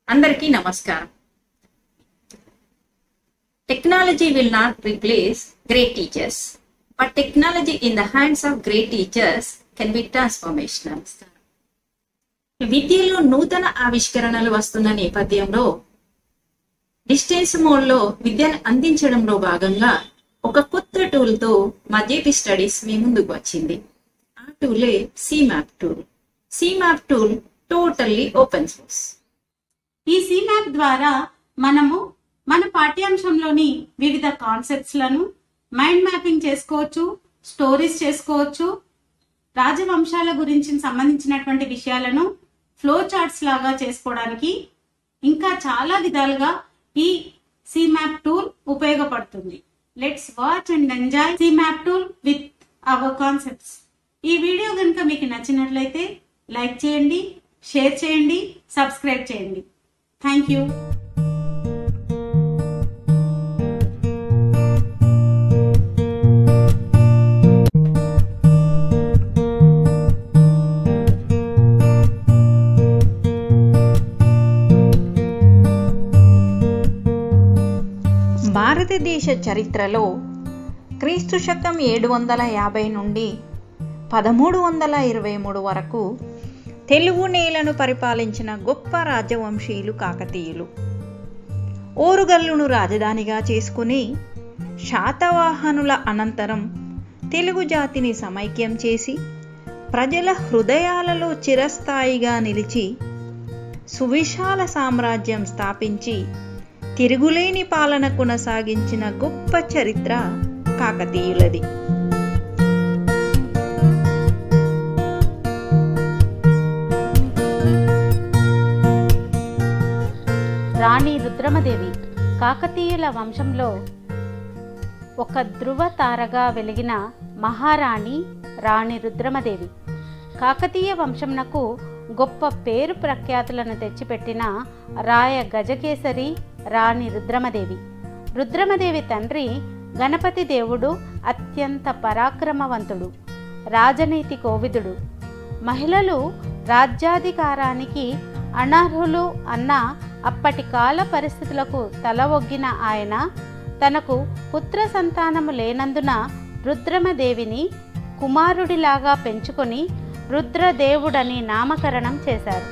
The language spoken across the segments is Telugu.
అందరికీ నమస్కారం technology will not replace great teachers but technology in the hands of great teachers can be transformational విద్యలో నూతన ఆవిష్కరణలు వస్తున్న నేపథ్యంలో డిస్టెన్స్ మోడ్లో విద్యను అందించడంలో భాగంగా ఒక కొత్త టూల్తో మా జేపీ స్టడీస్ మీ ముందుకు వచ్చింది ఆ టూలే map tool map tool totally open source ఈ మ్యాప్ ద్వారా మనము మన పాఠ్యాంశంలోని వివిధ కాన్సెప్ట్స్ లను మైండ్ మ్యాపింగ్ చేసుకోవచ్చు స్టోరీస్ చేసుకోవచ్చు రాజవంశాల గురించి సంబంధించినటువంటి విషయాలను ఫ్లో చార్ట్స్ లాగా చేసుకోవడానికి ఇంకా చాలా విధాలుగా ఈ మ్యాప్ టూల్ ఉపయోగపడుతుంది let's watch and enjoy map tool with our concepts ఈ వీడియో కనుక మీకు నచ్చినట్లయితే లైక్ చేయండి షేర్ చేయండి సబ్స్క్రైబ్ చేయండి థ్యాంక్ యూ భారతదేశ చరిత్రలో క్రీస్తు శకం ఏడు వందల యాభై నుండి పదమూడు వందల ఇరవై మూడు వరకు తెలుగు నేలను పరిపాలించిన గొప్ప రాజవంశీయులు కాకతీయులు ఓరుగల్లును రాజధానిగా చేసుకుని శాతవాహనుల అనంతరం తెలుగు జాతిని సమైక్యం చేసి ప్రజల హృదయాలలో చిరస్థాయిగా నిలిచి సువిశాల సామ్రాజ్యం స్థాపించి తిరుగులేని పాలన కొనసాగించిన గొప్ప చరిత్ర కాకతీయులది రాణి రుద్రమదేవి కాకతీయుల వంశంలో ఒక ధృవ తారగా వెలిగిన మహారాణి రాణి రుద్రమదేవి కాకతీయ వంశంనకు గొప్ప పేరు ప్రఖ్యాతులను తెచ్చిపెట్టిన రాయ గజకేసరి రాణి రుద్రమదేవి రుద్రమదేవి తండ్రి గణపతి దేవుడు అత్యంత పరాక్రమవంతుడు రాజనీతి కోవిదుడు మహిళలు రాజ్యాధికారానికి అనర్హులు అన్న అప్పటి కాల పరిస్థితులకు తల ఒగ్గిన ఆయన తనకు పుత్ర సంతానము లేనందున రుద్రమదేవిని కుమారుడిలాగా పెంచుకొని రుద్రదేవుడని నామకరణం చేశారు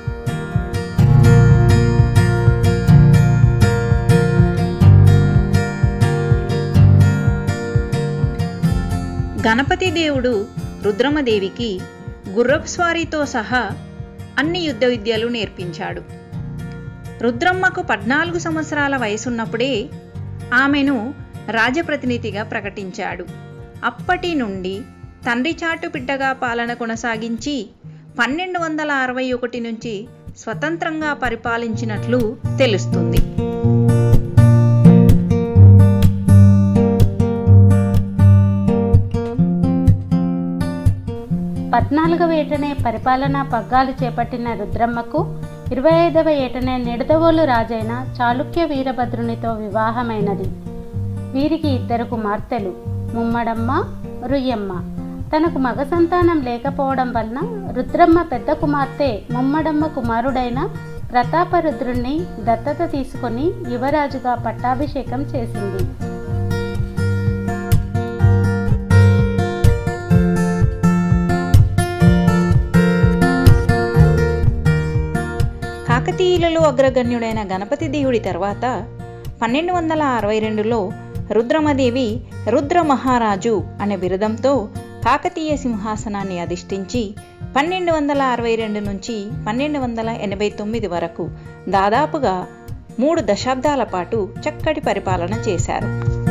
గణపతి దేవుడు రుద్రమదేవికి గుర్రపు స్వారీతో సహా అన్ని యుద్ధ విద్యలు నేర్పించాడు రుద్రమ్మకు పద్నాలుగు సంవత్సరాల వయసున్నప్పుడే ఆమెను రాజప్రతినిధిగా ప్రకటించాడు అప్పటి నుండి తండ్రి చాటు బిడ్డగా పాలన కొనసాగించి పన్నెండు వందల అరవై ఒకటి నుంచి స్వతంత్రంగా పరిపాలించినట్లు తెలుస్తుంది పద్నాలుగవ ఏటనే పరిపాలనా పగ్గాలు చేపట్టిన రుద్రమ్మకు ఇరవై ఐదవ ఏటనే నిడదవోలు రాజైన చాళుక్య వీరభద్రునితో వివాహమైనది వీరికి ఇద్దరు కుమార్తెలు ముమ్మడమ్మ రుయ్యమ్మ తనకు మగ సంతానం లేకపోవడం వలన రుద్రమ్మ పెద్ద కుమార్తె ముమ్మడమ్మ కుమారుడైన ప్రతాపరుద్రుణ్ణి దత్తత తీసుకొని యువరాజుగా పట్టాభిషేకం చేసింది కాకతీయులలో అగ్రగణ్యుడైన గణపతి దేవుడి తర్వాత పన్నెండు వందల అరవై రెండులో రుద్రమదేవి రుద్ర మహారాజు అనే బిరుదంతో కాకతీయ సింహాసనాన్ని అధిష్ఠించి పన్నెండు వందల అరవై రెండు నుంచి పన్నెండు వందల ఎనభై తొమ్మిది వరకు దాదాపుగా మూడు దశాబ్దాల పాటు చక్కటి పరిపాలన చేశారు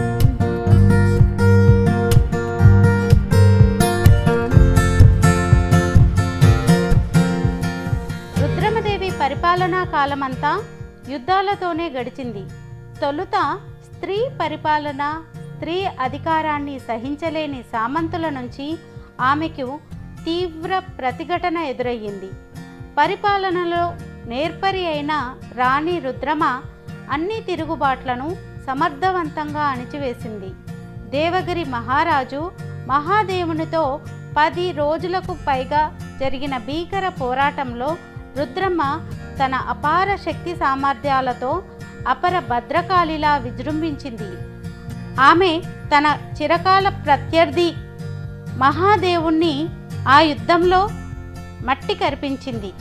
రుద్రమదేవి పరిపాలనా కాలమంతా యుద్ధాలతోనే గడిచింది తొలుత స్త్రీ పరిపాలన స్త్రీ అధికారాన్ని సహించలేని సామంతుల నుంచి ఆమెకు తీవ్ర ప్రతిఘటన ఎదురయ్యింది పరిపాలనలో నేర్పరి అయిన రాణి రుద్రమ అన్ని తిరుగుబాట్లను సమర్థవంతంగా అణిచివేసింది దేవగిరి మహారాజు మహాదేవునితో పది రోజులకు పైగా జరిగిన భీకర పోరాటంలో రుద్రమ్మ తన అపార శక్తి సామర్థ్యాలతో అపర భద్రకాళిలా విజృంభించింది ఆమె తన చిరకాల ప్రత్యర్థి మహాదేవుణ్ణి ఆ యుద్ధంలో మట్టి కరిపించింది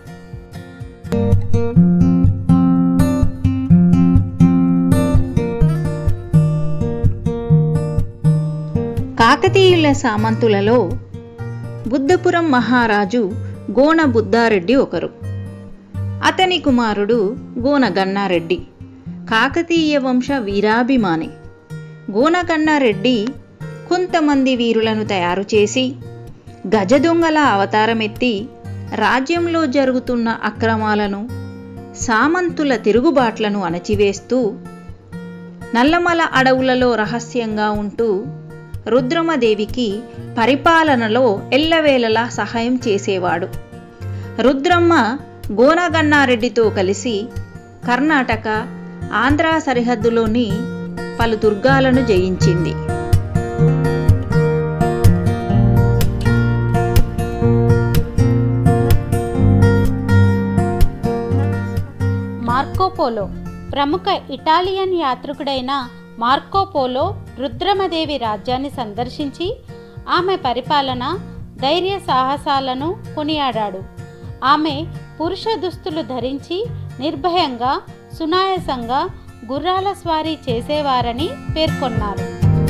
కాకతీయుల సామంతులలో బుద్ధపురం మహారాజు గోన బుద్ధారెడ్డి ఒకరు అతని కుమారుడు గోన గన్నారెడ్డి కాకతీయ వంశ వీరాభిమాని గోన గన్నారెడ్డి కొంతమంది వీరులను తయారు చేసి గజదొంగల అవతారమెత్తి రాజ్యంలో జరుగుతున్న అక్రమాలను సామంతుల తిరుగుబాట్లను అణచివేస్తూ నల్లమల అడవులలో రహస్యంగా ఉంటూ రుద్రమదేవికి పరిపాలనలో ఎల్లవేళలా సహాయం చేసేవాడు రుద్రమ్మ గోనగన్నారెడ్డితో కలిసి కర్ణాటక ఆంధ్ర సరిహద్దులోని పలు దుర్గాలను జయించింది మార్కోపోలో ప్రముఖ ఇటాలియన్ యాత్రికుడైన మార్కోపోలో రుద్రమదేవి రాజ్యాన్ని సందర్శించి ఆమె పరిపాలన ధైర్య సాహసాలను కొనియాడాడు ఆమె పురుష దుస్తులు ధరించి నిర్భయంగా సునాయసంగా గుర్రాల స్వారీ చేసేవారని పేర్కొన్నారు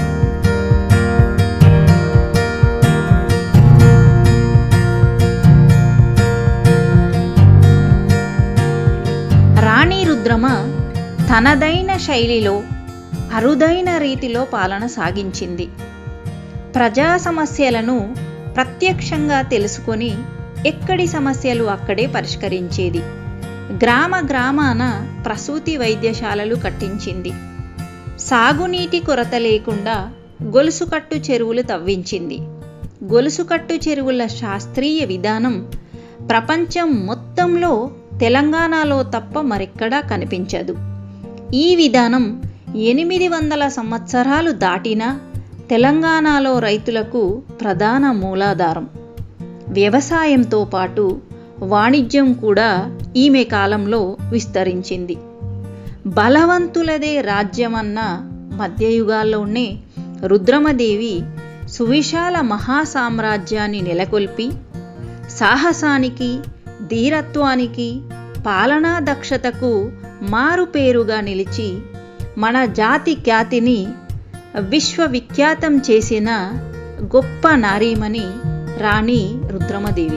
రాణి రుద్రమ తనదైన శైలిలో అరుదైన రీతిలో పాలన సాగించింది ప్రజా సమస్యలను ప్రత్యక్షంగా తెలుసుకొని ఎక్కడి సమస్యలు అక్కడే పరిష్కరించేది గ్రామ గ్రామాన ప్రసూతి వైద్యశాలలు కట్టించింది సాగునీటి కొరత లేకుండా గొలుసుకట్టు చెరువులు తవ్వించింది గొలుసుకట్టు చెరువుల శాస్త్రీయ విధానం ప్రపంచం మొత్తంలో తెలంగాణలో తప్ప మరెక్కడా కనిపించదు ఈ విధానం ఎనిమిది వందల సంవత్సరాలు దాటినా తెలంగాణలో రైతులకు ప్రధాన మూలాధారం వ్యవసాయంతో పాటు వాణిజ్యం కూడా ఈమె కాలంలో విస్తరించింది బలవంతులదే రాజ్యమన్న మధ్యయుగాల్లోనే రుద్రమదేవి సువిశాల మహాసామ్రాజ్యాన్ని నెలకొల్పి సాహసానికి ధీరత్వానికి పాలనా దక్షతకు మారుపేరుగా నిలిచి మన జాతి ఖ్యాతిని విశ్వవిఖ్యాతం చేసిన గొప్ప నారీమణి రాణి రుద్రమదేవి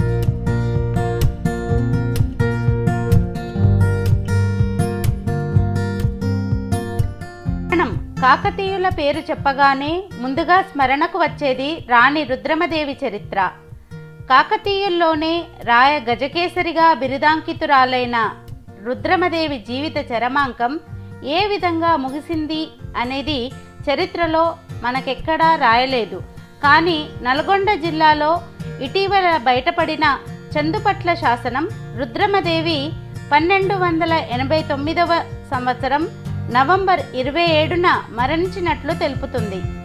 మనం కాకతీయుల పేరు చెప్పగానే ముందుగా స్మరణకు వచ్చేది రాణి రుద్రమదేవి చరిత్ర కాకతీయుల్లోనే రాయ గజకేసరిగా బిరుదాంకితురాలైన రుద్రమదేవి జీవిత చరమాంకం ఏ విధంగా ముగిసింది అనేది చరిత్రలో మనకెక్కడా రాయలేదు కానీ నల్గొండ జిల్లాలో ఇటీవల బయటపడిన చందుపట్ల శాసనం రుద్రమదేవి పన్నెండు వందల ఎనభై తొమ్మిదవ సంవత్సరం నవంబర్ ఇరవై ఏడున మరణించినట్లు తెలుపుతుంది